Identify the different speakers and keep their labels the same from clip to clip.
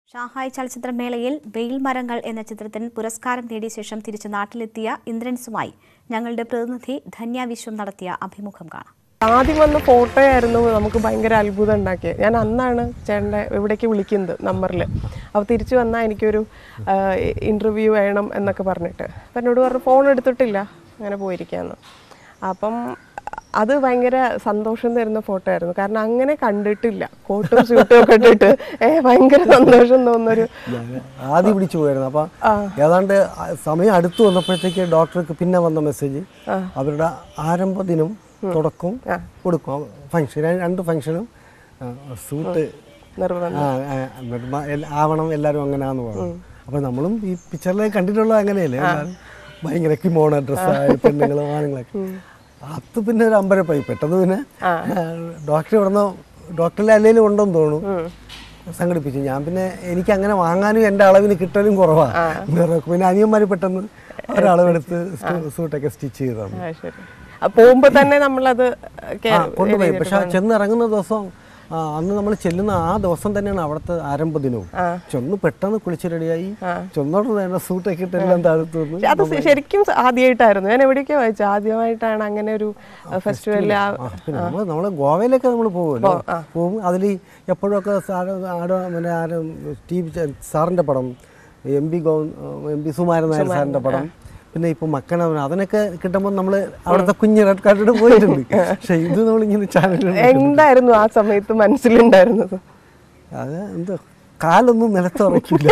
Speaker 1: ഷാഹായ് ചലച്ചിത്രമേളയിൽ വെയിൽ മരങ്ങൾ എന്ന ചിത്രത്തിന് പുരസ്കാരം നേടിയ ശേഷം തിരിച്ച് നാട്ടിലെത്തിയ ഇന്ദ്രൻസുമായി ഞങ്ങളുടെ പ്രതിനിധി ധന്യ വിശ്വം നടത്തിയ അഭിമുഖം കാണാം
Speaker 2: ആദ്യം വന്ന ഫോട്ടോ ആയിരുന്നു നമുക്ക് ഭയങ്കര അത്ഭുതം ഉണ്ടാക്കിയത് ഞാൻ അന്നാണ് ചേട്ടൻ്റെ ഇവിടേക്ക് വിളിക്കുന്നത് നമ്പറിൽ അപ്പോൾ തിരിച്ചു വന്നാൽ എനിക്കൊരു ഇൻ്റർവ്യൂ വേണം എന്നൊക്കെ പറഞ്ഞിട്ട് അപ്പം എന്നോട് പറഞ്ഞു ഫോൺ എടുത്തിട്ടില്ല അങ്ങനെ പോയിരിക്കാന്ന് അപ്പം അത് ഭയങ്കര സന്തോഷം തരുന്ന ഫോട്ടോ ആയിരുന്നു കാരണം അങ്ങനെ കണ്ടിട്ടില്ല കോട്ടും സ്യൂട്ടും ഒക്കെ ഇട്ടിട്ട് ഏ ഭയങ്കര സന്തോഷം തോന്നുന്നൊരു
Speaker 3: ഞാൻ ആദ്യം പിടിച്ചു പോയിരുന്നു അപ്പം ഏതാണ്ട് ആ സമയം അടുത്ത് വന്നപ്പോഴത്തേക്ക് ഡോക്ടർക്ക് പിന്നെ വന്ന മെസ്സേജ് അവരുടെ ആരംഭ ദിനം തുടക്കവും കൊടുക്കും ഫംഗ്ഷൻ രണ്ട് ഫംഗ്ഷനും സൂട്ട്
Speaker 2: നിർബന്ധം
Speaker 3: ആ, ആ, നിർമ്മ- എല്ല- ആവണം എല്ലാവരും അങ്ങനെയാന്ന് പറഞ്ഞു അപ്പം നമ്മളും ഈ പിക്ചറിൽ കണ്ടിട്ടുള്ളത് അങ്ങനെയല്ലേ എല്ലാവരും ഭയങ്കര കിമോണ ഡ്രസ്സായ പെണ്ണുങ്ങളും ആണുങ്ങളൊക്കെ അത് പിന്നെ ഒരു അമ്പരപ്പായി പെട്ടെന്ന് പിന്നെ ഡോക്ടർ ഇവിടുന്ന് ഡോക്ടറിലെ അല്ലെങ്കിലും ഉണ്ടെന്ന് തോന്നുന്നു സംഘടിപ്പിച്ചു ഞാൻ പിന്നെ എനിക്ക് അങ്ങനെ വാങ്ങാനും എൻ്റെ അളവിന് കിട്ടലും കുറവാണ് പിന്നെ അനിയന്മാർ പെട്ടെന്ന് ഒരളവെടുത്ത് സൂട്ടൊക്കെ സ്റ്റിച്ച് ചെയ്തതാണ്
Speaker 2: ആ ശരി പോകുമ്പോൾ തന്നെ നമ്മളത് കേ-
Speaker 3: ആ, കൊണ്ടുപോയി പക്ഷെ ആ ചെന്നിറങ്ങുന്ന ദിവസം ആ, അന്ന് നമ്മൾ ചെല്ലുന്ന ആ ദിവസം തന്നെയാണ് അവിടുത്തെ ആരംഭ ദിനവും ചെന്ന് പെട്ടെന്ന് കുളിച്ച് റെഡിയായി ചെന്നോട് തന്നെ സൂട്ടൊക്കെ ഇട്ടെല്ലാം താഴത്ത് വന്ന്
Speaker 2: പക്ഷെ അത് ശരിക്കും ആദ്യമായിട്ടായിരുന്നു ഞാൻ എവിടെയൊക്കെ വായിച്ചു ആദ്യമായിട്ടാണ് അങ്ങനെ ഒരു ഫെസ്റ്റിവലിൽ
Speaker 3: ആ, പിന്നെ നമ്മൾ നമ്മൾ ഗോവയിലൊക്കെ നമ്മൾ പോകുമല്ലോ പോകും അതിൽ എപ്പോഴൊക്കെ സാറ് ആടെ പിന്നെ ആരും സ്റ്റീവ് ചെ- സാറിൻ്റെ പടം എം പി ഗോ എം പി സുമാരൻ നായർ സാറിൻ്റെ പടം പിന്നെ ഇപ്പോൾ മക്കനവൻ അതിനൊക്കെ കിട്ടുമ്പോൾ നമ്മൾ അവിടുത്തെ കുഞ്ഞ് റെഡ് കാർഡിട്ട് പോയിട്ടുണ്ട് പക്ഷേ ഇത് നമ്മളിങ്ങനെ ചാനലിൽ
Speaker 2: എന്തായിരുന്നു ആ സമയത്ത് മനസ്സിലുണ്ടായിരുന്നത്
Speaker 3: അത് എന്തോ കാലൊന്നും നിലത്തുറക്കില്ല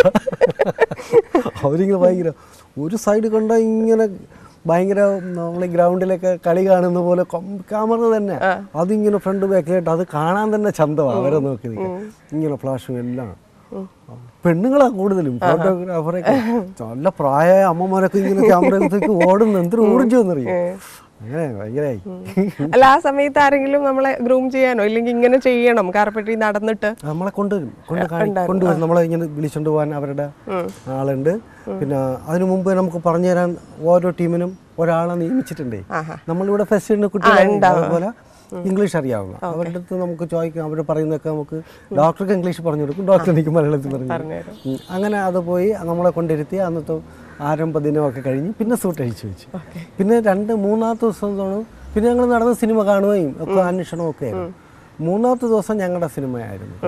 Speaker 3: അവരിങ്ങനെ ഭയങ്കര ഒരു സൈഡ് കണ്ടാൽ ഇങ്ങനെ ഭയങ്കര നമ്മൾ ഗ്രൗണ്ടിലൊക്കെ കളി കാണുന്ന പോലെ ക്യാമറ തന്നെ അതിങ്ങനെ ഫ്രണ്ട് ബാക്കിലായിട്ട് അത് കാണാൻ തന്നെ ചന്തമാണ് അവരെ നോക്കി നിൽക്കാൻ ഇങ്ങനെ ഫ്ലാഷും എല്ലാം പെണ്ണുങ്ങളാ കൂടുതലും ഫോട്ടോഗ്രാഫറൊക്കെ നല്ല പ്രായമായ അമ്മമാരൊക്കെ ഇങ്ങനെ ക്യാമറ എടുത്തേക്ക് ഓടുന്നു എന്തൊരു ഓടിച്ചു എന്നറിയും അങ്ങനെ ഭയങ്കരമായി
Speaker 2: അല്ല ആ സമയത്ത് ആരെങ്കിലും നമ്മളെ ഗ്രൂം ചെയ്യാനോ ഇല്ലെങ്കിൽ ഇങ്ങനെ ചെയ്യണം കാർപ്പറ്റി നടന്നിട്ട്
Speaker 3: നമ്മളെ കൊണ്ടുവരും കൊണ്ട് കാണി- കൊണ്ടുവരും നമ്മളെ ഇങ്ങനെ വിളിച്ചോണ്ട് പോകാൻ അവരുടെ ആളുണ്ട് പിന്നെ അതിനു മുമ്പ് നമുക്ക് പറഞ്ഞു തരാൻ ഓരോ ടീമിനും ഒരാളെ നിയമിച്ചിട്ടുണ്ടേ നമ്മളിവിടെ ഫെസ്റ്റിന് കുട്ടികളെ അതുപോലെ ഇംഗ്ലീഷ് അറിയാവുന്ന അവരുടെ അടുത്ത് നമുക്ക് ചോദിക്കാം അവർ പറയുന്നതൊക്കെ നമുക്ക് ഡോക്ടർക്ക് ഇംഗ്ലീഷ് പറഞ്ഞു കൊടുക്കും ഡോക്ടർ എനിക്ക് മലയാളത്തിൽ പറഞ്ഞു തരും. ഉം. അങ്ങനെ അത് പോയി നമ്മളെ കൊണ്ടിരുത്തി അന്നത്തെ ആരംഭ ദിനമൊക്കെ കഴിഞ്ഞ് പിന്നെ സൂട്ട് അഴിച്ചു വെച്ചു പിന്നെ രണ്ട് മൂന്നാമത്തെ ദിവസം തോന്നും പിന്നെ ഞങ്ങൾ നടന്ന സിനിമ കാണുകയും ഒക്കെ അന്വേഷണവും ഒക്കെ ആയിരുന്നു മൂന്നാമത്തെ ദിവസം ഞങ്ങളുടെ സിനിമയായിരുന്നു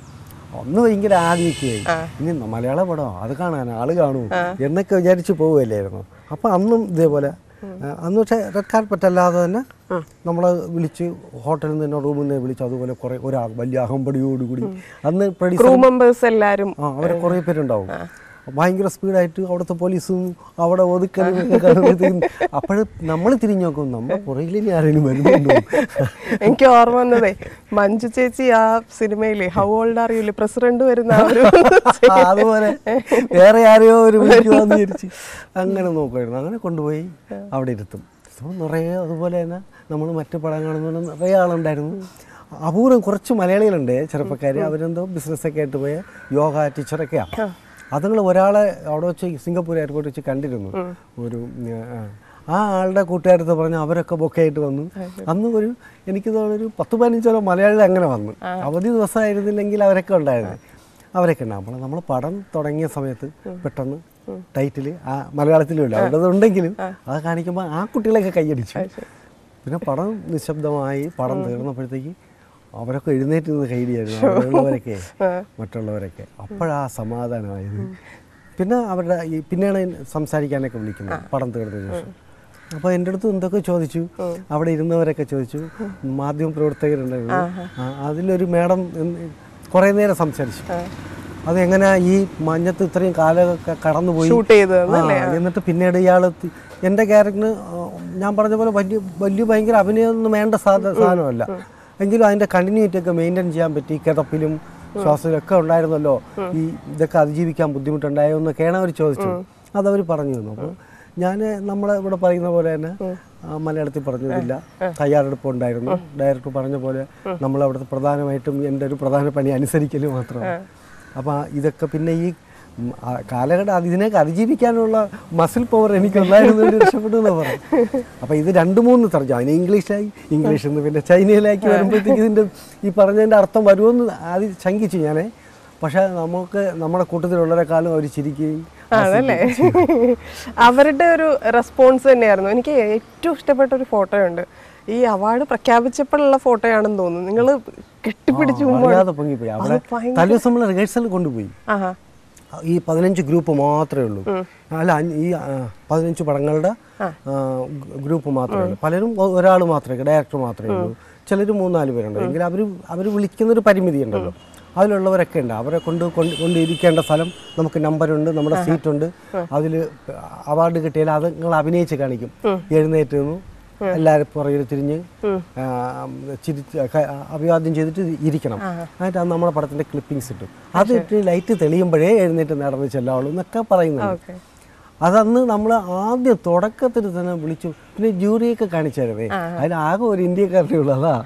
Speaker 3: ഒന്ന് ഭയങ്കര ആദ്യമൊക്കെയായി ഇനി ന- മലയാള പടമോ അത് കാണാൻ ആള് കാണുമോ എന്നൊക്കെ വിചാരിച്ച് പോവുകയല്ലായിരുന്നു അപ്പം അന്നും ഇതേപോലെ ആ, അന്ന് പക്ഷേ റെഡ് കാർപ്പറ്റ് അല്ലാതെ തന്നെ നമ്മളെ വിളിച്ച് ഹോട്ടലിൽ നിന്ന് റൂമിൽ നിന്ന് വിളിച്ച് അതുപോലെ കുറേ ഒരു വലിയ അഹമ്പടിയോടുകൂടി അന്ന് പ്രൊഡ്യൂസർ
Speaker 2: ക്രൂ മെമ്പേഴ്സ് എല്ലാരും
Speaker 3: ആ അവരെ കുറേ പേരുണ്ടാവും ഭയങ്കര സ്പീഡായിട്ട് അവിടുത്തെ പോലീസും അവിടെ ഒതുക്കലും ഒക്കെ കാണുമ്പോഴത്തേക്കും അപ്പോൾ നമ്മൾ തിരിഞ്ഞു നോക്കും നമ്മുടെ പുറകിൽ ആരെങ്കിലും വരുന്നുണ്ടോ
Speaker 2: എനിക്ക് ഓർമ്മ വന്നതേ മഞ്ജു ചേച്ചി ആ സിനിമയിലെ how old are you president വരുന്ന ആ ഒരു
Speaker 3: ആ, അതുപോലെ വേറെ ആരെയോ ഒരു വിളിക്കുവാന്ന് വിചാരിച്ച് അങ്ങനെ നോക്കുമായിരുന്നു അങ്ങനെ കൊണ്ടുപോയി അവിടെ ഇരുത്തും അപ്പോൾ നിറയെ അതുപോലെ തന്നെ നമ്മൾ മറ്റു പടം കാണുന്ന നിറയെ ആളുണ്ടായിരുന്നു അപൂർവം കുറച്ച് മലയാളികളുണ്ട് ചെറുപ്പക്കാർ അവരെന്തോ ബിസിനസ്സൊക്കെ ആയിട്ട് പോയ യോഗ ടീച്ചറൊക്കെയാണ് അതുങ്ങൾ ഒരാളെ അവിടെ വെച്ച് സിംഗപ്പൂർ എയർപോർട്ട് വെച്ച് കണ്ടിരുന്നു ഒരു ആ, ആ ആളുടെ കൂട്ടുകാരത്ത് പറഞ്ഞ് അവരൊക്കെ ബൊക്കെ ആയിട്ട് വന്നു അന്ന് ഒരു എനിക്ക് തോന്നുന്നു ഒരു പത്ത് പതിനഞ്ചോളം മലയാളികൾ അങ്ങനെ വന്നു അവധി ദിവസമായിരുന്നില്ലെങ്കിൽ അവരൊക്കെ ഉണ്ടായിരുന്നു അവരൊക്കെ ഉണ്ട് അപ്പോൾ നമ്മൾ പടം തുടങ്ങിയ സമയത്ത് പെട്ടെന്ന് ടൈറ്റിൽ ആ മലയാളത്തിലും ഇല്ല അവരുടെ ഉണ്ടെങ്കിലും അത് കാണിക്കുമ്പോൾ ആ കുട്ടികളൊക്കെ കൈയടിച്ചു പിന്നെ പടം നിശബ്ദമായി പടം തീർന്നപ്പോഴത്തേക്ക് അവരൊക്കെ എഴുന്നേറ്റ് നിന്ന് കൈഡിയായിരുന്നു അവിടെയുള്ളവരൊക്കെ മറ്റുള്ളവരൊക്കെ അപ്പോഴാ സമാധാനമായത് പിന്നെ അവരുടെ ഈ പിന്നെയാണ് സംസാരിക്കാനൊക്കെ വിളിക്കുന്നത് പടം തീർന്നതിന് ശേഷം അപ്പോൾ എൻ്റെ അടുത്ത് എന്തൊക്കെ ചോദിച്ചു അവിടെ ഇരുന്നവരൊക്കെ ചോദിച്ചു മാധ്യമ പ്രവർത്തകരുണ്ടായിരുന്നു ആ, അതിലൊരു മേഡം കുറേ നേരം സംസാരിച്ചു അതെങ്ങനെ ഈ മഞ്ഞത്ത് ഇത്രയും കാലമൊക്കെ കടന്നുപോയി
Speaker 2: ഷൂട്ട് ചെയ്തത്
Speaker 3: ആ, എന്നിട്ട് പിന്നീട് ഇയാൾ എൻ്റെ ക്യാരക്ടറിന് ഞാൻ പറഞ്ഞ പോലെ വലിയ വലിയ ഭയങ്കര അഭിനയമൊന്നും വേണ്ട സാധ സാധനമല്ല എങ്കിലും അതിൻ്റെ കണ്ടിന്യൂറ്റി ഒക്കെ മെയിൻറ്റെയിൻ ചെയ്യാൻ പറ്റി കിതപ്പിലും ശ്വാസത്തിലും ഒക്കെ ഉണ്ടായിരുന്നല്ലോ ഈ ഇതൊക്കെ അതിജീവിക്കാൻ ബുദ്ധിമുട്ടുണ്ടായോ എന്നൊക്കെയാണ് അവർ ചോദിച്ചത് അതവർ പറഞ്ഞു തന്നു അപ്പോൾ ഞാൻ നമ്മളെ ഇവിടെ പറയുന്ന പോലെ തന്നെ ആ, മലയാളത്തിൽ പറഞ്ഞതില്ല തയ്യാറെടുപ്പ് ഉണ്ടായിരുന്നു ഡയറക്ടർ പറഞ്ഞ പോലെ നമ്മളവിടുത്തെ പ്രധാനമായിട്ടും എൻ്റെ ഒരു പ്രധാന പണി അനുസരിക്കൽ മാത്രമാണ് അപ്പോൾ ഇതൊക്കെ പിന്നെ ഈ ഉം, ആ കാലഘട്ടം അത് ഇതിനൊക്കെ അതിജീവിക്കാനുള്ള മസിൽ പവർ എനിക്കുണ്ടായിരുന്നു കൊണ്ട് രക്ഷപ്പെട്ടു എന്ന് പറയും അപ്പോൾ ഇത് രണ്ട് മൂന്ന് തർജ്ജം അതിന് ഇംഗ്ലീഷായി ഇംഗ്ലീഷിൽ നിന്ന് പിന്നെ ചൈനയിലേക്ക് വരുമ്പോഴത്തേക്ക് ഇതിൻ്റെ ഈ പറഞ്ഞതിൻ്റെ അർത്ഥം വരുമെന്ന് ആദ്യം ശങ്കിച്ചു ഞാനേ പക്ഷേ നമുക്ക് നമ്മുടെ കൂട്ടത്തിലുള്ളവരെക്കാളും അവർ ചിരിക്കുകയും
Speaker 2: അതല്ലേ അവരുടെ ഒരു റെസ്പോൺസ് തന്നെയായിരുന്നു എനിക്ക് ഏറ്റവും ഇഷ്ടപ്പെട്ട ഒരു ഫോട്ടോ ഉണ്ട് ഈ അവാർഡ് പ്രഖ്യാപിച്ചപ്പോഴുള്ള ഫോട്ടോയാണെന്ന് തോന്നുന്നു നിങ്ങൾ കെട്ടിപ്പിടിച്ച്
Speaker 3: ആ,
Speaker 2: മുമ്പ്
Speaker 3: അറിയാതെ പൊങ്ങിപ്പോയി അവിടെ തലേദിവസം നമ്മൾ റിഹേഴ്സൽ കൊണ്ടുപോയി
Speaker 2: ആഹാ
Speaker 3: ഈ പതിനഞ്ച് ഗ്രൂപ്പ് മാത്രമേ ഉള്ളൂ അല്ല അഞ്ച് ഈ ആ, പതിനഞ്ച് പടങ്ങളുടെ ഗ്രൂപ്പ് മാത്രമേ ഉള്ളൂ പലരും ഒരാൾ മാത്രമേ ഡയറക്ടർ മാത്രമേ ഉള്ളൂ ചിലർ മൂന്നാല് പേരുണ്ട് എങ്കിൽ അവർ അവർ വിളിക്കുന്നൊരു പരിമിതി ഉണ്ടല്ലോ അതിലുള്ളവരൊക്കെ ഉണ്ട് അവരെ കൊണ്ട് കൊണ്ട് കൊണ്ടിരിക്കേണ്ട സ്ഥലം നമുക്ക് നമ്പറുണ്ട് നമ്മുടെ സീറ്റുണ്ട് അതിൽ അവാർഡ് കിട്ടിയാൽ അത് നിങ്ങൾ അഭിനയിച്ച് കാണിക്കും എഴുന്നേറ്റ് നിന്നു എല്ലാവരും പുറകിൽ തിരിഞ്ഞ് ആ, ചിരിച്ച് ക- അഭിവാദ്യം ചെയ്തിട്ട് ഇരിക്കണം എന്നിട്ട് അത് നമ്മുടെ പടത്തിന്റെ ക്ലിപ്പിംഗ്സ് ഇട്ടു അത് ഇട്ട് ലൈറ്റ് തെളിയുമ്പോഴേ എഴുന്നേറ്റ് നടന്ന് ചെല്ലാവുള്ളൂ എന്നൊക്കെ പറയുന്നുണ്ട്
Speaker 2: ഓക്കെ
Speaker 3: അതന്ന് നമ്മൾ ആദ്യം തുടക്കത്തിൽ തന്നെ വിളിച്ചു പിന്നെ ജൂറിയൊക്കെ കാണിച്ചായിരുന്നേ അതിൽ ആകെ ഒരു ഇന്ത്യക്കാരനേ ഉള്ളൂ അതാ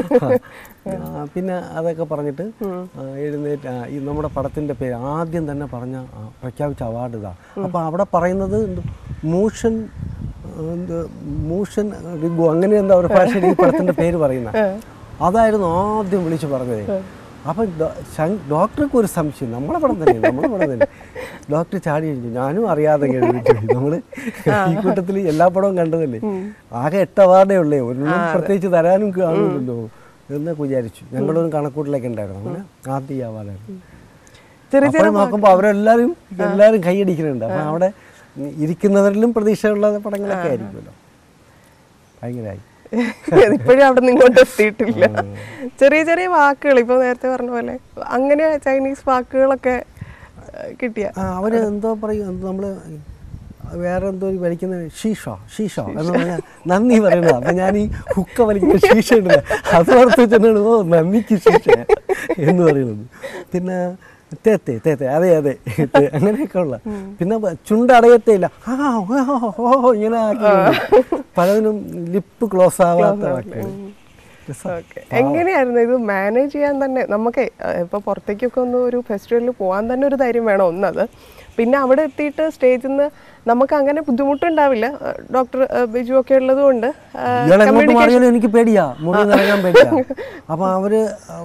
Speaker 3: ആ, പിന്നെ അതൊക്കെ പറഞ്ഞിട്ട് ആ, എഴുന്നേറ്റ് ആ, ഈ നമ്മുടെ പടത്തിന്റെ പേര് ആദ്യം തന്നെ പറഞ്ഞ ആ, പ്രഖ്യാപിച്ച അവാർഡ് ഇതാ അപ്പോൾ അവിടെ പറയുന്നത് എന്ത് മൂഷൻ ആ, എന്ത് മൂഷൻ റിഗു അങ്ങനെ എന്താ ഒരു ഭാഷയിൽ ഈ പടത്തിന്റെ പേര് പറയുന്ന അതായിരുന്നു ആദ്യം വിളിച്ചു പറഞ്ഞത് അപ്പം ഡോ- ശങ്- ഡോക്ടർക്ക് ഒരു സംശയം നമ്മളെ പടം തന്നെ നമ്മളെ പടം തന്നെ ഡോക്ടർ ചാടി കഴിഞ്ഞു ഞാനും അറിയാതെ കഴിഞ്ഞു നമ്മൾ ഈ കൂട്ടത്തിൽ എല്ലാ പടവും കണ്ടതല്ലേ ആകെ എട്ട് അവാർഡേ ഉള്ളേ ഒരെണ്ണം പ്രത്യേകിച്ച് തരാനും കാണുമല്ലോ എന്നൊക്കെ വിചാരിച്ചു ഞങ്ങളൊരു കണക്കൂട്ടിലൊക്കെ ഉണ്ടായിരുന്നു അങ്ങനെ ആദ്യം ഈ അവാർഡായിരുന്നു
Speaker 2: ചെറിയ
Speaker 3: അപ്പോൾ നോക്കുമ്പോൾ അവരെല്ലാവരും എല്ലാവരും കൈയടിക്കുന്നുണ്ട് അപ്പം അവിടെ ഇരിക്കുന്നവരിലും പ്രതീക്ഷയുള്ള പടങ്ങളൊക്കെ ആയിരിക്കുമല്ലോ ഭയങ്കരമായി
Speaker 2: ഇപ്പോഴും അവിടെ നിന്ന് ഇങ്ങോട്ട് എത്തിയിട്ടില്ല ചെറിയ ചെറിയ വാക്കുകൾ ഇപ്പൊ നേരത്തെ പറഞ്ഞ പോലെ അങ്ങനെ ചൈനീസ് വാക്കുകളൊക്കെ ഏഹ്, കിട്ടിയ
Speaker 3: ആ, അവര് എന്തോ പറയും എന്തോ നമ്മള് വേറെ എന്തോ ഈ വലിക്കുന്ന ഷീഷ ഷീഷ എന്ന് പറഞ്ഞാൽ നന്ദി പറയണത് അപ്പൊ ഞാൻ ഈ ഹുക്ക വലിക്കുന്ന ശീഷ ഉണ്ടല്ലോ അത് ഓർത്ത് വെച്ചിട്ടാണ് ഓ നന്ദിക്ക് ശീഷ എന്ന് പറയുന്നത് പിന്നെ തേത്തെ തേത്തെ അതെ അതെ തേ, അങ്ങനെയൊക്കെ ഉള്ള പിന്നെ ബ- ചുണ്ടടയത്തേ ഇല്ല ആ ഓ, ഓ, ഓ ഇങ്ങനെ ആക്കി പലതിനും ലിപ്പ് ക്ലോസ് ആവാത്ത വാക്കുകൾ രസം.
Speaker 2: ഓക്കെ എങ്ങനെയായിരുന്നു ഇത് മാനേജ് ചെയ്യാൻ തന്നെ നമുക്ക് ഇപ്പൊ പുറത്തേക്കൊക്കെ ഒന്ന് ഒരു ഫെസ്റ്റിവലിൽ പോകാൻ തന്നെ ഒരു ധൈര്യം വേണം ഒന്നത് പിന്നെ അവിടെ എത്തിയിട്ട് സ്റ്റേജിൽ നിന്ന് നമുക്ക് അങ്ങനെ ബുദ്ധിമുട്ടുണ്ടാവില്ല ഡോക്ടർ ബിജു ഒക്കെ ഉള്ളത് കൊണ്ട്
Speaker 3: ഇയാൾ എങ്ങോട്ട് മാറിയാലും എനിക്ക് പേടിയാ മുറി നിറങ്ങാൻ പേടിയാ അപ്പൊ അവര്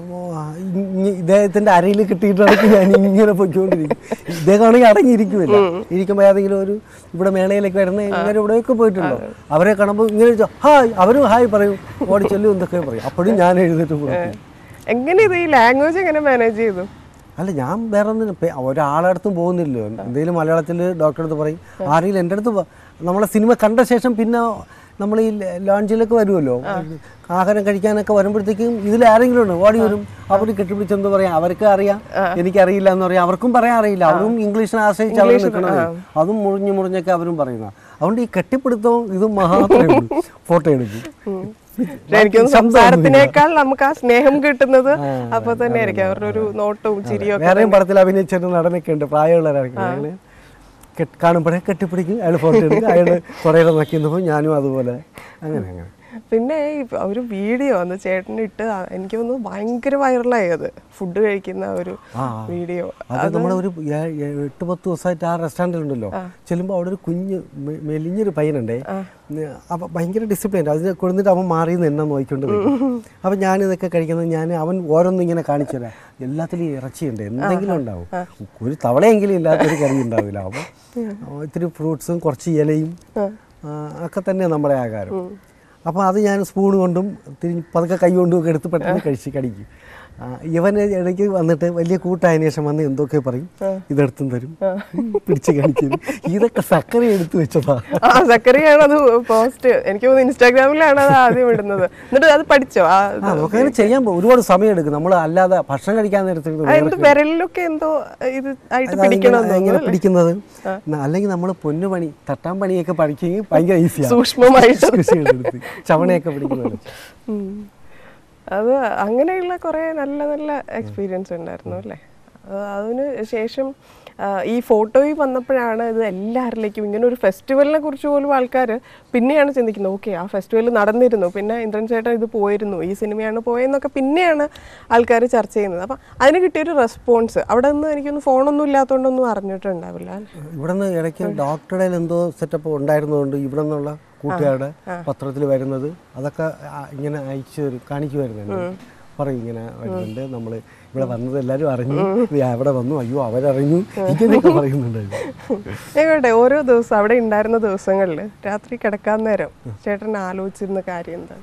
Speaker 3: ഇ- ഇദ്ദേഹത്തിന്റെ അരയിൽ കിട്ടിയിട്ടാണെങ്കിൽ ഞാൻ ഇങ്ങനെ പൊയ്ക്കൊണ്ടിരിക്കും ഇദ്ദേഹമാണെങ്കിൽ അടങ്ങിയിരിക്കുമല്ല ഇരിക്കുമ്പോ ഏതെങ്കിലും ഒരു ഇവിടെ മേളയിലേക്ക് വരുന്ന ഇങ്ങനെ ഇവിടെയൊക്കെ പോയിട്ടുണ്ടോ അവരെ കാണുമ്പോൾ ഇങ്ങനെ ചോദിച്ചാ, ഹായ് അവരും ഹായ് പറയും ഓടി ചെല്ലും എന്തൊക്കെ പറയും അപ്പോഴും ഞാൻ എഴുന്നേറ്റ് കൊടുക്കും
Speaker 2: എങ്ങനെ ഇത് ഈ ലാംഗ്വേജ് എങ്ങനെ മാനേജ് ചെയ്തു
Speaker 3: അല്ല ഞാൻ വേറെ ഒന്നിനും പേ- ഒരാളടുത്തും പോകുന്നില്ലല്ലോ എന്തെങ്കിലും മലയാളത്തിൽ ഡോക്ടറെ അടുത്ത് പറയും ആരെങ്കിലും എൻ്റെ അടുത്ത് പ- നമ്മളെ സിനിമ കണ്ട ശേഷം പിന്നെ നമ്മൾ ഈ ലോഞ്ചിലൊക്കെ വരുമല്ലോ ആഹാരം കഴിക്കാനൊക്കെ വരുമ്പോഴത്തേക്കും ഇതിൽ ആരെങ്കിലും ഉണ്ട് ഓടി വരും അവർ കെട്ടിപ്പിടിച്ച് എന്താ പറയാ അവർക്ക് അറിയാം എനിക്കറിയില്ല എന്ന് പറയാം അവർക്കും പറയാൻ അറിയില്ല അവരും ഇംഗ്ലീഷിനെ ആശ്രയിച്ച് അവർ നിൽക്കണത് അതും മുറിഞ്ഞ് മുറിഞ്ഞൊക്കെ അവരും പറയുന്ന അതുകൊണ്ട് ഈ കെട്ടിപ്പിടുത്തവും ഇതും മാത്രമേ ഉള്ളൂ ഫോട്ടോ എടുക്കും
Speaker 2: പക്ഷെ എനിക്ക് തോന്നുന്നു സംസാരത്തിനേക്കാൾ നമുക്ക് ആ സ്നേഹം കിട്ടുന്നത് അപ്പൊ തന്നെ ആയിരിക്കും അവരുടെ ഒരു നോട്ടവും ചിരിയും ഒക്കെ
Speaker 3: വേറെയും പടത്തിൽ അഭിനയിച്ചിട്ട് നടനൊക്കെ ഉണ്ട് പ്രായമുള്ളവരായിരിക്കും അയാള് കെട്ട്- കാണുമ്പോഴേ കെട്ടിപ്പിടിക്കും അയാൾ ഫോട്ടോ എടുക്കും അയാൾ കുറേ നോക്കി നിന്നപ്പോൾ ഞാനും അതുപോലെ അങ്ങനെ അങ്ങനെ
Speaker 2: പിന്നെ ഈ ഒരു വീഡിയോ അന്ന് ചേട്ടൻ ഇട്ട് ആ- എനിക്ക് തോന്നുന്നു ഭയങ്കര വൈറലായി അത് ഫുഡ് കഴിക്കുന്ന ഒരു
Speaker 3: ആ.
Speaker 2: വീഡിയോ
Speaker 3: അത് നമ്മുടെ ഒരു ഏ- ഏ- എട്ട് പത്ത് ദിവസമായിട്ട് ആ റെസ്റ്റോറൻറ്റിൽ ഉണ്ടല്ലോ ചെല്ലുമ്പോൾ അവിടെ ഒരു കുഞ്ഞ് മെ- മെലിഞ്ഞൊരു പയ്യനുണ്ടേ അപ്പം ഭയങ്കര ഡിസിപ്ലിൻ അതിനെ കൊടുത്തിട്ട് അവൻ മാറിയെന്ന് എന്നെ നോക്കിക്കൊണ്ട് വരും അപ്പം ഞാനിതൊക്കെ കഴിക്കുന്നത് ഞാൻ അവൻ ഓരോന്നും ഇങ്ങനെ കാണിച്ചു തരാം എല്ലാത്തിലും ഇറച്ചിയുണ്ട് എന്തെങ്കിലും ഉണ്ടാവും ഒരു തവളയെങ്കിലും ഇല്ലാത്തൊരു കറി ഉണ്ടാവില്ല അപ്പം ഇത്തിരി ഫ്രൂട്ട്സും കുറച്ച് ഇലയും ആ, ഒക്കെ തന്നെ നമ്മുടെ ആഹാരം അപ്പോൾ അത് ഞാൻ സ്പൂൺ കൊണ്ടും തിരിഞ്ഞ് പതുക്കെ കൈ കൊണ്ടും ഒക്കെ എടുത്ത് പെട്ടെന്ന് കഴിച്ച് കടിക്കും ആ, ഇവന് ഇടയ്ക്ക് വന്നിട്ട് വലിയ കൂട്ടായതിനു ശേഷം വന്ന് എന്തൊക്കെ പറയും ഇതെടുത്തും തരും പിടിച്ച് കാണിക്കും ഇതൊക്കെ സക്കര എടുത്തു വെച്ചതാ
Speaker 2: ആ സക്കറിയാണ് അത് പോസ്റ്റ് എനിക്ക് തോന്നുന്നു ഇൻസ്റ്റാഗ്രാമിലാണ് അത് ആദ്യം ഇടുന്നത് എന്നിട്ട് അത് പഠിച്ചോ ആ
Speaker 3: ആ നമുക്കങ്ങനെ ചെയ്യാൻ പോ- ഒരുപാട് സമയം എടുക്കും നമ്മൾ അല്ലാതെ ഭക്ഷണം കഴിക്കാൻ നേരത്തെ
Speaker 2: അതിന്റെ വിരലിലൊക്കെ എന്തോ ഇത് ആയിട്ട്
Speaker 3: അത് അതിങ്ങനെ-
Speaker 2: പിടിക്കണം
Speaker 3: ഇങ്ങനെ പിടിക്കുന്നത് ന- അല്ലെങ്കിൽ നമ്മൾ പൊന്നു പണി തട്ടാൻ പണിയൊക്കെ പഠിക്കുകയും ഭയങ്കര ഈസിയാണ്
Speaker 2: സൂക്ഷ്മമായിട്ട്
Speaker 3: ചവണയൊക്കെ പിടിക്കുന്നത്
Speaker 2: ഉം. അത് അങ്ങനെയുള്ള കുറേ നല്ല നല്ല എക്സ്പീരിയൻസ് ഉണ്ടായിരുന്നു അല്ലേ അത് അതിന് ശേഷം ആ, ഈ ഫോട്ടോയിൽ വന്നപ്പോഴാണ് ഇത് എല്ലാവരിലേക്കും ഇങ്ങനെ ഒരു ഫെസ്റ്റിവലിനെ കുറിച്ച് പോലും ആൾക്കാർ പിന്നെയാണ് ചിന്തിക്കുന്നത് ഓക്കെ ആ ഫെസ്റ്റിവൽ നടന്നിരുന്നു പിന്നെ ഇന്ദ്രൻ ചേട്ടൻ ഇത് പോയിരുന്നു ഈ സിനിമയാണ് പോയെന്നൊക്കെ പിന്നെയാണ് ആൾക്കാർ ചർച്ച ചെയ്യുന്നത് അപ്പം അതിന് കിട്ടിയൊരു റെസ്പോൺസ് അവിടെ നിന്ന് എനിക്കൊന്ന് ഫോണൊന്നും ഇല്ലാത്തതുകൊണ്ടൊന്നും അറിഞ്ഞിട്ടുണ്ടാവില്ല അല്ലേ
Speaker 3: ഇവിടെ നിന്ന് ഇടയ്ക്ക് ഡോക്ടറുടെ എന്തോ സെറ്റപ്പ് ഉണ്ടായിരുന്നതുകൊണ്ട് ഇവിടെ നിന്നുള്ള കൂട്ടുകാരുടെ പത്രത്തിൽ വരുന്നത് അതൊക്കെ ആ, ഇങ്ങനെ അയച്ചു തരും കാണിച്ചു വരുന്നുണ്ട് പറയും ഇങ്ങനെ വരുന്നുണ്ട് നമ്മൾ ഇവിടെ വന്നത് എല്ലാവരും അറിഞ്ഞു ഇത് അവിടെ വന്നു അയ്യോ അവരറിഞ്ഞു ഇങ്ങനെയൊക്കെ പറയുന്നുണ്ടായിരുന്നു
Speaker 2: ഞങ്ങളുടെ ഓരോ ദിവസം അവിടെ ഉണ്ടായിരുന്ന ദിവസങ്ങളിൽ രാത്രി കിടക്കാൻ നേരം ചേട്ടൻ ആലോചിച്ചിരുന്ന കാര്യം എന്താ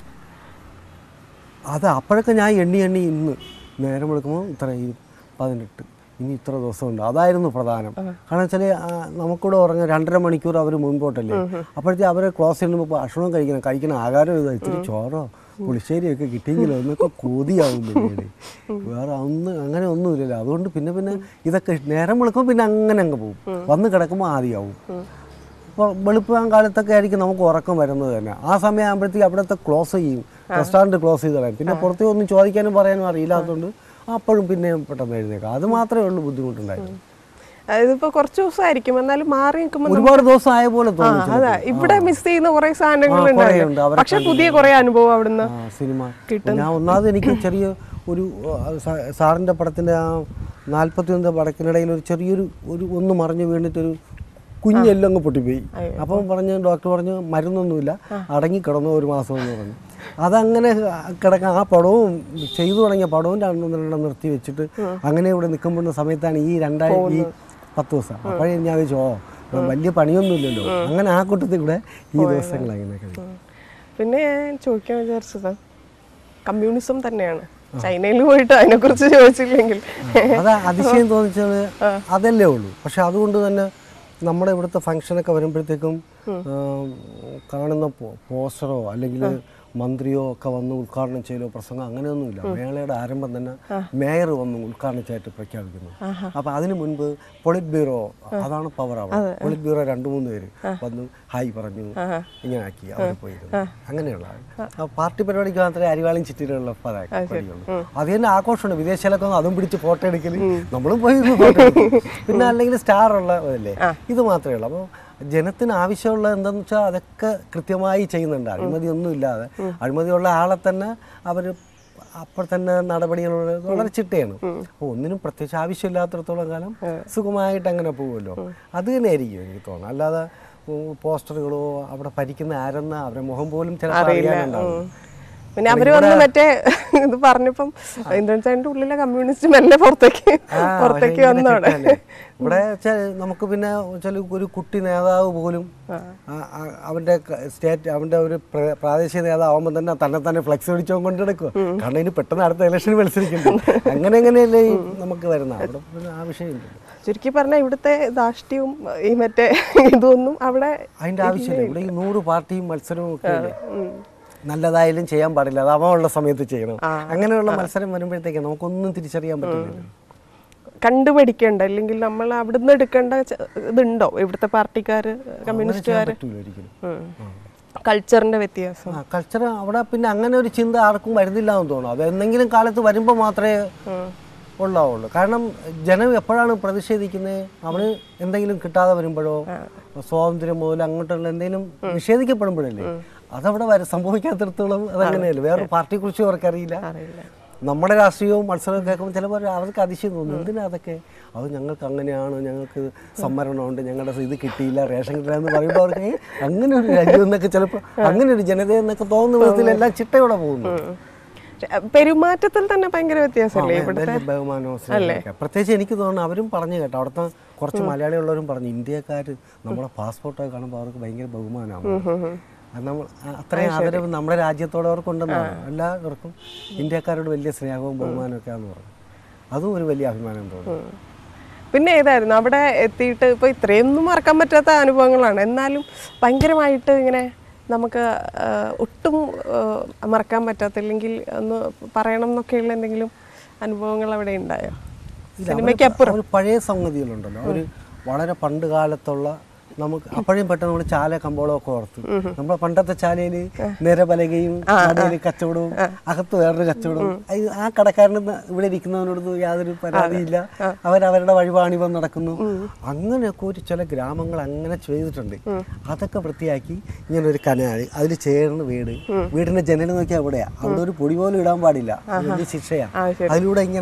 Speaker 3: അത് അപ്പോഴൊക്കെ ഞാൻ എണ്ണി എണ്ണി ഇന്ന് നേരം എടുക്കുമ്പോൾ ഇത്ര ഈ പതിനെട്ട് ഇനി ഇത്ര ദിവസമുണ്ട് അതായിരുന്നു പ്രധാനം കാരണം വെച്ചാൽ നമുക്കിവിടെ ഉറങ്ങാൻ രണ്ടര മണിക്കൂർ അവർ മുൻപോട്ടല്ലേ അപ്പോഴത്തെ അവർ ക്ലോസ് ചെയ്യുമ്പോൾ ഭക്ഷണം കഴിക്കണം കഴിക്കുന്ന ആഹാരം ഇതാ ഇത്തിരി ചോറോ പുളിശ്ശേരിയൊക്കെ കിട്ടിയെങ്കിലോ എന്നൊക്കെ കൊതിയാവും പിന്നീട് വേറെ ഒന്ന് അങ്ങനെ ഒന്നുമില്ലല്ലോ അതുകൊണ്ട് പിന്നെ പിന്നെ ഇതൊക്കെ നേരം വിളിക്കുമ്പോൾ പിന്നെ അങ്ങനെ അങ്ങ് പോകും വന്ന് കിടക്കുമ്പോൾ ആദ്യമാവും അപ്പോൾ വെളുപ്പാൻ കാലത്തൊക്കെ ആയിരിക്കും നമുക്ക് ഉറക്കം വരുന്നത് തന്നെ ആ സമയം ആകുമ്പോഴത്തേക്ക് അവിടുത്തെ ക്ലോസ് ചെയ്യും റെസ്റ്റോറൻറ്റ് ക്ലോസ് ചെയ്ത് കളയും പിന്നെ പുറത്ത് ഒന്നും ചോദിക്കാനും പറയാനും അറിയില്ലാത്തതുകൊണ്ട് അപ്പോഴും പിന്നെയും പെട്ടെന്ന് എഴുന്നേക്കാം അത് മാത്രമേ ഉള്ളൂ ബുദ്ധിമുട്ടുണ്ടായിരുന്നു
Speaker 2: ഇതിപ്പോ കുറച്ച് ദിവസമായിരിക്കും എന്നാലും മാറി നിൽക്കുമ്പോൾ
Speaker 3: ഒരുപാട് ദിവസം ആയ പോലെ
Speaker 2: ആ
Speaker 3: തോന്നി
Speaker 2: അതാ ഇവിടെ മിസ് ചെയ്യുന്ന കുറെ സാധനങ്ങൾ
Speaker 3: ആ, കുറേ ഉണ്ട്.
Speaker 2: ഉണ്ടായിരുന്നു
Speaker 3: അവരെ
Speaker 2: പക്ഷെ പുതിയ കുറെ അനുഭവം അവിടുന്ന്
Speaker 3: ആ, സിനിമ ഞാൻ ഒന്നാമത് എനിക്ക് ചെറിയ ഒരു ആ, സാ- സാറിൻ്റെ പടത്തിൻ്റെ ആ നാൽപ്പത്തി ഒന്ന് പടക്കിനിടയിൽ ഒരു ചെറിയൊരു ഒരു ഒന്ന് മറിഞ്ഞ് വീണിട്ടൊരു കുഞ്ഞെല്ലാം അങ്ങ് പൊട്ടിപ്പോയി അപ്പം പറഞ്ഞ് ഡോക്ടർ പറഞ്ഞു മരുന്നൊന്നുമില്ല അടങ്ങി കിടന്നു ഒരു മാസം എന്ന് പറഞ്ഞു അതങ്ങനെ കിടക്കാൻ ആ പടവും ചെയ്തു തുടങ്ങിയ പടവും രണ്ടെണ്ണം നിർത്തി വെച്ചിട്ട് അങ്ങനെ ഇവിടെ നിൽക്കുമ്പോഴുന്ന സമയത്താണ് ഈ രണ്ടായിരം ഈ പത്ത് ദിവസം അപ്പോഴേ ഞാൻ ചോദിച്ചു ഓ വലിയ പണിയൊന്നുമില്ലല്ലോ അങ്ങനെ ആ കൂട്ടത്തിൽ കൂടെ ഈ ദിവസങ്ങൾ അങ്ങനെ കഴിയും
Speaker 2: പിന്നെ ഞാൻ ചോദിക്കാൻ വിചാരിച്ചത് കമ്മ്യൂണിസം തന്നെയാണ് ചൈനയിൽ പോയിട്ട് അതിനെക്കുറിച്ച് ചോദിച്ചില്ലെങ്കിൽ
Speaker 3: അത് അതിശയം തോന്നിച്ചത് അതല്ലേ ഉള്ളൂ പക്ഷെ അതുകൊണ്ട് തന്നെ നമ്മുടെ ഇവിടുത്തെ ഫംഗ്ഷനൊക്കെ വരുമ്പോഴത്തേക്കും ആ, കാണുന്ന പോ- പോസ്റ്ററോ അല്ലെങ്കിൽ മന്ത്രിയോ ഒക്കെ വന്ന് ഉദ്ഘാടനം ചെയ്യലോ പ്രസംഗം അങ്ങനെയൊന്നുമില്ല മേളയുടെ ആരംഭം തന്നെ മേയർ വന്ന് ഉദ്ഘാടനച്ചായിട്ട് പ്രഖ്യാപിക്കുന്നു അപ്പൊ അതിനു മുൻപ് പൊളിറ്റ് ബ്യൂറോ അതാണ് പവർ അവിടെ പൊളിറ്റ് ബ്യൂറോ രണ്ടു മൂന്ന് പേര് വന്ന് ഹായ് പറഞ്ഞു ഇങ്ങനെ ആക്കി അവിടെ പോയിരുന്നു അങ്ങനെയുള്ള ആ പാർട്ടി പരിപാടിക്ക് മാത്രമേ അരിവാളും ചിറ്റിലുള്ള പരിപാടിയുള്ളൂ അത് തന്നെ ആഘോഷമുണ്ട് വിദേശികളൊക്കെ വന്ന് അതും പിടിച്ച് ഫോട്ടോ എടുക്കല് നമ്മളും പോയി ഇരുന്ന് photo എടുക്കും. പിന്നെ അല്ലെങ്കിൽ സ്റ്റാർ ഉള്ള ഇതല്ലേ ഇത് മാത്രമേ ഉള്ളൂ അപ്പോൾ ജനത്തിന് ആവശ്യമുള്ള എന്താണെന്ന് വെച്ചാൽ അതൊക്കെ കൃത്യമായി ചെയ്യുന്നുണ്ട് അഴിമതി ഒന്നും ഇല്ലാതെ അഴിമതിയുള്ള ആളെ തന്നെ അവർ അപ്പോൾ തന്നെ നടപടികൾ വളരെ ചിട്ടയാണ് അപ്പോൾ ഒന്നിനും പ്രത്യേകിച്ച് ആവശ്യമില്ലാത്തിടത്തോളം കാലം സുഖമായിട്ട് അങ്ങനെ പോകുമല്ലോ അത് തന്നെ ആയിരിക്കും എനിക്ക് തോന്നുന്നത് അല്ലാതെ ഉം, പോസ്റ്ററുകളോ അവിടെ ഭരിക്കുന്ന ആരെന്ന അവരുടെ മുഖം പോലും ചിലപ്പോൾ അറിയാനുണ്ടാവും
Speaker 2: പിന്നെ അവര് വന്ന് മറ്റേ ഇത് പറഞ്ഞപ്പം ഇന്ദ്രൻസാറിന്റെ ഉള്ളിലെ കമ്മ്യൂണിസ്റ്റ് മെല്ലെ പുറത്തേക്ക്
Speaker 3: ആ,
Speaker 2: പുറത്തേക്ക്
Speaker 3: പക്ഷേ ഇങ്ങനെ
Speaker 2: വന്നവിടെ
Speaker 3: ചിട്ടയല്ലേ? ഇവിടെ വെച്ചാൽ നമുക്ക് പിന്നെ വെച്ചാൽ ഒരു കുട്ടി നേതാവ് പോലും ആ, ആ, അവന്റെ ക- സ്റ്റേറ്റ് അവന്റെ ഒരു പ്ര- പ്രാദേശിക നേതാവുമ്പോൾ തന്നെ തന്നെ തന്നെ ഫ്ലെക്സ് പിടിച്ചോ കൊണ്ട് നടക്കുക കാരണം ഇനി പെട്ടെന്ന് അടുത്ത ഇലക്ഷൻ മത്സരിക്കുന്നു അങ്ങനെ എങ്ങനെയല്ലേ ഈ നമുക്ക് വരുന്ന അവിടെ പിന്നെ ആ വിഷയമില്ല
Speaker 2: ചുരുക്കി പറഞ്ഞാൽ ഇവിടുത്തെ ധാഷ്ട്യവും ഈ മറ്റേ ഇതൊന്നും അവിടെ
Speaker 3: അതിന്റെ ആവശ്യമില്ല ഇവിടെ ഈ നൂറ് പാർട്ടിയും മത്സരവും ഒക്കെ അല്ലേ നല്ലതായാലും ചെയ്യാൻ പാടില്ല അത് അവ ഉള്ള സമയത്ത് ചെയ്യണം അങ്ങനെയുള്ള മത്സരം വരുമ്പോഴത്തേക്ക് നമുക്കൊന്നും തിരിച്ചറിയാൻ പറ്റില്ല
Speaker 2: കണ്ടുപഠിക്കേണ്ട അല്ലെങ്കിൽ നമ്മൾ അവിടുന്ന് എടുക്കേണ്ട ച- ഇതുണ്ടോ ഇവിടുത്തെ പാർട്ടിക്കാര് കമ്മ്യൂണിസ്റ്റുകാര്
Speaker 3: പറ്റൂല ഒരിക്കലും
Speaker 2: കൾച്ചറിന്റെ വ്യത്യാസം
Speaker 3: ആ കൾച്ചർ അവിടെ പിന്നെ അങ്ങനെ ഒരു ചിന്ത ആർക്കും വരുന്നില്ല എന്ന് തോന്നുന്നു അത് എന്തെങ്കിലും കാലത്ത് വരുമ്പോൾ മാത്രമേ ഉണ്ടാവുള്ളൂ കാരണം ജനം എപ്പോഴാണ് പ്രതിഷേധിക്കുന്നത് അവന് എന്തെങ്കിലും കിട്ടാതെ വരുമ്പോഴോ സ്വാതന്ത്ര്യം മുതൽ അങ്ങോട്ടുള്ള എന്തെങ്കിലും നിഷേധിക്കപ്പെടുമ്പോഴല്ലേ അതവിടെ വര സംഭവിക്കാത്തിടത്തോളം അതങ്ങനെയല്ലേ വേറെ പാർട്ടിയെ കുറിച്ചും അവർക്കറിയില്ല നമ്മുടെ രാഷ്ട്രീയവും മത്സരവും കേൾക്കുമ്പോൾ ചിലപ്പോൾ അവർക്ക് അതിശയം തോന്നും എന്തിനാ അതൊക്കെ അത് ഞങ്ങൾക്ക് അങ്ങനെയാണ് ഞങ്ങൾക്ക് സംവരണമുണ്ട് ഞങ്ങളുടെ ഇത് കിട്ടിയില്ല റേഷൻ കിട്ടില്ല എന്ന് പറയുമ്പോൾ അവർക്ക് "ഏയ്, അങ്ങനെ ഒരു രാജ്യം എന്നൊക്കെ ചിലപ്പോൾ അങ്ങനെ ഒരു ജനത എന്നൊക്കെ തോന്നുന്ന വിധത്തിലെല്ലാം ചിട്ടയോടെ പോകുന്നു
Speaker 2: പെരുമാറ്റത്തിൽ തന്നെ ഭയങ്കര വ്യത്യാസമല്ലേ ഇവിടുത്തെ
Speaker 3: വലിയ ബഹുമാനവും സ്നേഹമൊക്കെ. പ്രത്യേകിച്ച് എനിക്ക് തോന്നുന്നു അവരും പറഞ്ഞു കേട്ടോ അവിടുത്തെ കുറച്ച് മലയാളികളുള്ളവരും പറഞ്ഞു ഇന്ത്യക്കാർ നമ്മളെ പാസ്പോർട്ടൊക്കെ കാണുമ്പോൾ അവർക്ക് ഭയങ്കര ബഹുമാനമാണ് അത് നമ്മൾ അത്രയും ആദരവ് നമ്മുടെ രാജ്യത്തോട് അവർക്കുണ്ടെന്നാണ് എല്ലാവർക്കും ഇന്ത്യക്കാരോട് വലിയ സ്നേഹവും ബഹുമാനവും ഒക്കെയാന്ന് പറഞ്ഞു അതും ഒരു വലിയ അഭിമാനം തോന്നുന്നു
Speaker 2: പിന്നെ ഏതായിരുന്നു അവിടെ എത്തിയിട്ട് ഇപ്പൊ ഇത്രയൊന്നും മറക്കാൻ പറ്റാത്ത അനുഭവങ്ങളാണ് എന്നാലും ഭയങ്കരമായിട്ട് ഇങ്ങനെ നമുക്ക് ആ, ഒട്ടും ആ, മറക്കാൻ പറ്റാത്ത അല്ലെങ്കിൽ ഒന്ന് പറയണം എന്നൊക്കെയുള്ള എന്തെങ്കിലും അനുഭവങ്ങൾ അവിടെ ഉണ്ടായോ സിനിമയ്ക്ക് അപ്പുറം
Speaker 3: ഒരു പഴയ സംഗതികളുണ്ടല്ലോ ഒരു വളരെ പണ്ട് കാലത്തുള്ള നമുക്ക് അപ്പോഴും പെട്ടെന്ന് നമ്മൾ ചാല കമ്പോളമൊക്കെ ഓർത്ത് നമ്മളെ പണ്ടത്തെ ചാലയിൽ നിരപലകയും കടയിൽ കച്ചവടവും അകത്ത് വേറൊരു കച്ചവടവും അത് ആ കടക്കാരന് ന- ഇവിടെ ഇരിക്കുന്നവനോട് യാതൊരു പരാതിയില്ല അവരവരുടെ വഴിപാണിവം നടക്കുന്നു അങ്ങനെയൊക്കെ ഒരു ചില ഗ്രാമങ്ങൾ അങ്ങനെ ചെയ്തിട്ടുണ്ട് അതൊക്കെ വൃത്തിയാക്കി ഇങ്ങനെ ഒരു കനാല് അതിൽ ചേർന്ന് വീട് വീടിന്റെ ജനൽ നോക്കിയാൽ അവിടെയാ അവിടെ ഒരു പൊടി പോലും ഇടാൻ പാടില്ല അത് വലിയ ശിക്ഷയാ അതിലൂടെ ഇങ്ങനെ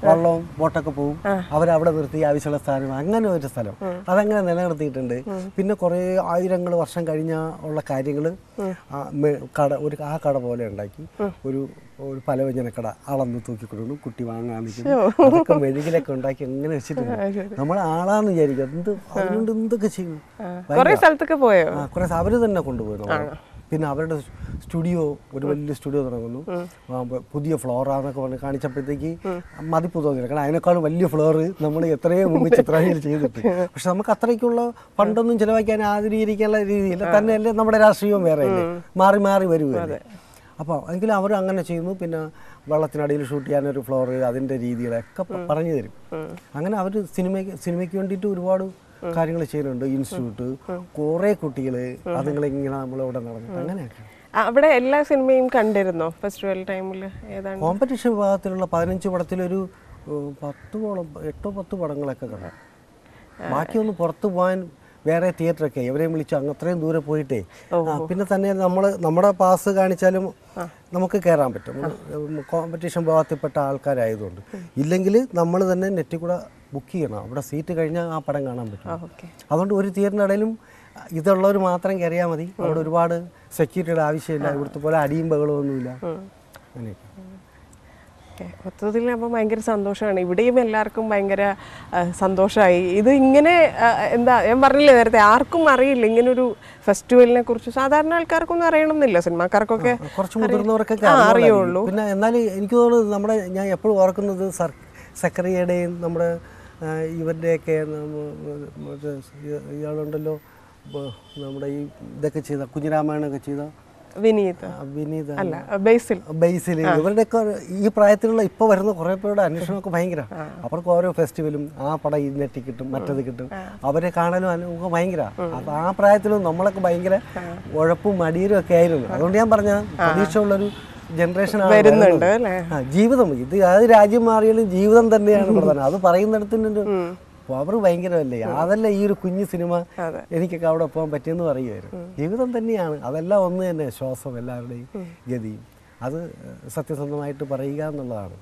Speaker 3: വള്ളവും ബോട്ടൊക്കെ പോകും അവരവിടെ നിർത്തി ആവശ്യമുള്ള സ്ഥാനം അങ്ങനെ ഒരു സ്ഥലം അതങ്ങനെ നിലനിർത്തിയിട്ടുണ്ട് പിന്നെ കുറേ ആയിരങ്ങൾ വർഷം കഴിഞ്ഞ ഉള്ള കാര്യങ്ങൾ കട ഒരു ആ കട പോലെ ഉണ്ടാക്കി ഒരു ഒരു പലവ്യഞ്ജന കട അളന്ന് തൂക്കിക്കൊടുക്കുന്നു കുട്ടി വാങ്ങാൻ നിൽക്കുന്നു അതൊക്കെ മെഴുകിലൊക്കെ ഉണ്ടാക്കി എങ്ങനെ വെച്ചിട്ടുണ്ട് നമ്മൾ ആളാന്ന് വിചാരിക്കും എന്ത് അതുകൊണ്ട് എന്തൊക്കെ ചെയ്യും
Speaker 2: കുറെ സ്ഥലത്തൊക്കെ പോയോ
Speaker 3: ആ കുറേ അവർ തന്നെ കൊണ്ടുപോയി നമ്മളെ. പിന്നെ അവരുടെ സ്റ്റുഡിയോ ഒരു വലിയ സ്റ്റുഡിയോ തുടങ്ങുന്നു ആ, ബ- പുതിയ ഫ്ലോറാന്നൊക്കെ പറഞ്ഞ് കാണിച്ചപ്പോഴത്തേക്ക് മതിപ്പ് തോന്നിയില്ല കാരണം അതിനേക്കാളും വലിയ ഫ്ലോർ നമ്മൾ എത്രയോ മുമ്പ് ചിത്രയിൽ ചെയ്തിട്ട് പക്ഷെ നമുക്ക് അത്രയ്ക്കുള്ള ഫണ്ടൊന്നും ചിലവാക്കാൻ ആധുനീകരിക്കാനുള്ള രീതിയിൽ തന്നെയല്ലേ നമ്മുടെ രാഷ്ട്രീയവും വേറെ അല്ലേ മാറി മാറി വരുമല്ലേ അപ്പോൾ എങ്കിലും അവർ അങ്ങനെ ചെയ്യുന്നു പിന്നെ വെള്ളത്തിനടിയിൽ ഷൂട്ട് ചെയ്യാനൊരു ഫ്ലോർ അതിൻ്റെ രീതികളൊക്കെ പ- പറഞ്ഞു തരും അങ്ങനെ അവർ സിനിമയ്ക്ക് സിനിമയ്ക്ക് വേണ്ടിയിട്ട് ഒരുപാട് കാര്യങ്ങൾ ചെയ്യുന്നുണ്ട് ഇൻസ്റ്റിറ്റ്യൂട്ട് കുറേ കുട്ടികൾ അതുങ്ങളിങ്ങനെ നമ്മളിവിടെ നടന്നിട്ട് അങ്ങനെയൊക്കെ
Speaker 2: ആ, അവിടെ എല്ലാ സിനിമയും കണ്ടിരുന്നോ ഫെസ്റ്റിവൽ ടൈമിൽ ഏതാണ്
Speaker 3: കോമ്പറ്റീഷൻ വിഭാഗത്തിലുള്ള പതിനഞ്ച് പടത്തിലൊരു ഏഹ്, പത്തോളം എട്ടോ പത്ത് പടങ്ങളൊക്കെ കണ്ടു ബാക്കിയൊന്ന് പുറത്ത് പോകാൻ വേറെ തിയേറ്ററൊക്കെ എവരെയും വിളിച്ചു അങ്ങ് അത്രയും ദൂരെ പോയിട്ടേ ആ, പിന്നെ തന്നെ നമ്മൾ നമ്മുടെ പാസ് കാണിച്ചാലും നമുക്ക് കയറാൻ പറ്റും കോമ്പറ്റീഷൻ വിഭാഗത്തിൽപ്പെട്ട ആൾക്കാരായതുകൊണ്ട് ഇല്ലെങ്കിൽ നമ്മൾ തന്നെ നെറ്റിൽ കൂടെ ബുക്ക് ചെയ്യണം അവിടെ സീറ്റ് കഴിഞ്ഞാൽ ആ പടം കാണാൻ പറ്റും
Speaker 2: ഓക്കെ
Speaker 3: അതുകൊണ്ട് ഒരു തിയേറ്ററിൻ്റെ ഇടയിലും ഇതുള്ളവർ മാത്രം കയറിയാൽ മതി അവിടെ ഒരുപാട് സെക്യൂരിറ്റിയുടെ ആവശ്യമില്ല ഇവിടുത്തെ പോലെ അടിയും ബഹളവും ഒന്നുമില്ല അങ്ങനെയൊക്കെ
Speaker 2: മൊത്തത്തിൽ അപ്പോൾ ഭയങ്കര സന്തോഷമാണ് ഇവിടെയും എല്ലാവർക്കും ഭയങ്കര സന്തോഷമായി ഇത് ഇങ്ങനെ ആ, എന്താ ഞാൻ പറഞ്ഞില്ലേ നേരത്തെ ആർക്കും അറിയില്ല ഇങ്ങനൊരു ഫെസ്റ്റിവലിനെ കുറിച്ച് സാധാരണ ആൾക്കാർക്കൊന്നും അറിയണമെന്നില്ല സിനിമാക്കാർക്കൊക്കെ
Speaker 3: കുറച്ച് മുതിർന്നവർക്കൊക്കെ
Speaker 2: ആ,
Speaker 3: അറിവുള്ളായിരിക്കും.
Speaker 2: അറിയുള്ളൂ.
Speaker 3: പിന്നെ എന്നാൽ എനിക്ക് തോന്നുന്നത് നമ്മുടെ ഞാൻ എപ്പോഴും ഓർക്കുന്നത് സർ സെക്രട്ടറിയുടെയും നമ്മുടെ ആ, ഇവരുടെയൊക്കെ നമ്മ- മറ്റേ ഇയ- ഇയാളുണ്ടല്ലോ ബ- നമ്മുടെ ഈ ഇതൊക്കെ ചെയ്ത കുഞ്ഞിരാമായണമൊക്കെ ചെയ്ത
Speaker 2: വിനീത്
Speaker 3: ആ, വിനീത
Speaker 2: അല്ല ബേസിൽ
Speaker 3: ബേസിൽ ഇവരുടെയൊക്കെ ഒരു- ഈ പ്രായത്തിലുള്ള ഇപ്പോൾ വരുന്ന കുറേ പേരുടെ അന്വേഷണമൊക്കെ ഭയങ്കര അവർക്ക് ഓരോ ഫെസ്റ്റിവലും ആ പടം ഇതിനെറ്റി കിട്ടും മറ്റത് കിട്ടും അവരെ കാണാനും അനുഭവം ഭയങ്കര അത് ആ പ്രായത്തിലും നമ്മളൊക്കെ ഭയങ്കര ഉഴപ്പും മടിയരും ഒക്കെ ആയിരുന്നു അതുകൊണ്ട് ഞാൻ പറഞ്ഞ പ്രതീക്ഷയുള്ളൊരു ജനറേഷൻ
Speaker 2: വരുന്നുണ്ട് അല്ലേ
Speaker 3: ജീവിതം ഇത് ഏത് രാജ്യം മാറിയാലും ജീവിതം തന്നെയാണ് പ്രധാനം അത് പറയുന്നിടത്തിനൊരു പവർ ഭയങ്കരമല്ലേ അതല്ല ഈ ഒരു കുഞ്ഞു സിനിമ എനിക്കൊക്കെ അവിടെ പോകാൻ പറ്റിയെന്ന് പറയുമായിരുന്നു ജീവിതം തന്നെയാണ് അതെല്ലാം ഒന്ന് തന്നെ ശ്വാസം എല്ലാവരുടെയും ഗതിയും അത് സത്യസന്ധമായിട്ട് പറയുക എന്നുള്ളതാണ്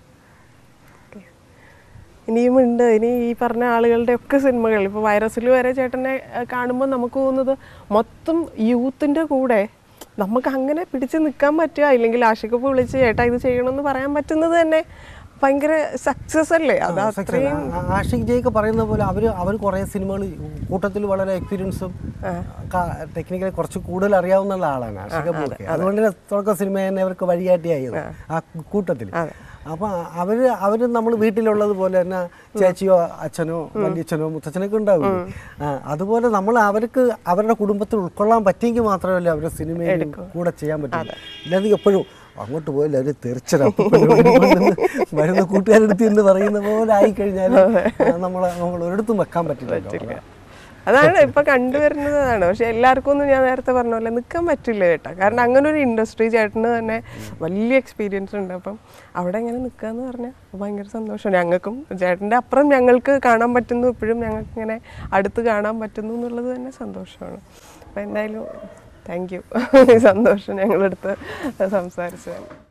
Speaker 2: ഇനിയും ഉണ്ട് ഇനി ഈ പറഞ്ഞ ആളുകളുടെ ഒക്കെ സിനിമകൾ ഇപ്പോൾ വൈറസിൽ വരെ ചേട്ടനെ കാണുമ്പോൾ നമുക്ക് തോന്നുന്നത് മൊത്തം യൂത്തിൻ്റെ കൂടെ നമുക്ക് അങ്ങനെ പിടിച്ച് നിൽക്കാൻ പറ്റുക ഇല്ലെങ്കിൽ ആഷിക്കപ്പ് വിളിച്ച് ചേട്ടാ ഇത് ചെയ്യണമെന്ന് പറയാൻ പറ്റുന്നത് തന്നെ ഭയങ്കര സക്സസ് അല്ലേ അത് അത്രയും
Speaker 3: ആ- ആഷിഖ് ജയ്ക്ക് പറയുന്ന പോലെ അവർ അവർ കുറേ സിനിമകൾ കൂട്ടത്തിൽ വളരെ എക്സ്പീരിയൻസും ടെക്നിക്കലി കുറച്ച് കൂടുതൽ അറിയാവുന്ന ആളാണ് ആഷിഖ് അബൂക്കെ അതുകൊണ്ട് തന്നെ തുടക്ക സിനിമ തന്നെ അവർക്ക് വഴികാട്ടിയായത് ആ കൂട്ടത്തിൽ അപ്പൊ അവര് അവര് നമ്മൾ വീട്ടിലുള്ളത് പോലെ തന്നെ ചേച്ചിയോ അച്ഛനോ വല്യച്ഛനോ മുത്തച്ഛനൊക്കെ ഉണ്ടാവില്ലേ ആ, അതുപോലെ നമ്മൾ അവർക്ക് അവരുടെ കുടുംബത്തിൽ ഉൾക്കൊള്ളാൻ പറ്റിയെങ്കിൽ മാത്രമല്ല അവരുടെ സിനിമയിൽ കൂടെ ചെയ്യാൻ പറ്റും ഇല്ലാതെ എപ്പോഴും അങ്ങോട്ട് പോയില്ല അവര് തീർച്ചയായും വരുന്ന കൂട്ടുകാരെടുത്ത് എന്ന് പറയുന്ന പോലെ ആയിക്കഴിഞ്ഞാൽ നമ്മളെ നമ്മൾ ഒരിടത്തും വെക്കാൻ പറ്റില്ല
Speaker 2: അതാണ് ഇപ്പൊ കണ്ടുവരുന്നത് അതാണ് പക്ഷെ എല്ലാവർക്കും ഒന്നും ഞാൻ നേരത്തെ പറഞ്ഞ പോലെ നിൽക്കാൻ പറ്റില്ല ചേട്ടാ കാരണം അങ്ങനെ ഒരു ഇൻഡസ്ട്രി ചേട്ടന് തന്നെ വലിയ എക്സ്പീരിയൻസ് ഉണ്ട് അപ്പം അവിടെ ഇങ്ങനെ നിൽക്കുക എന്ന് പറഞ്ഞാൽ ഭയങ്കര സന്തോഷം ഞങ്ങൾക്കും ചേട്ടൻ്റെ അപ്പുറം ഞങ്ങൾക്ക് കാണാൻ പറ്റുന്നു ഇപ്പോഴും ഞങ്ങൾക്ക് ഇങ്ങനെ അടുത്ത് കാണാൻ പറ്റുന്നു എന്നുള്ളത് തന്നെ സന്തോഷമാണ് അപ്പം എന്തായാലും താങ്ക് യു സന്തോഷം ഞങ്ങളടുത്ത് സംസാരിച്ചതാണ്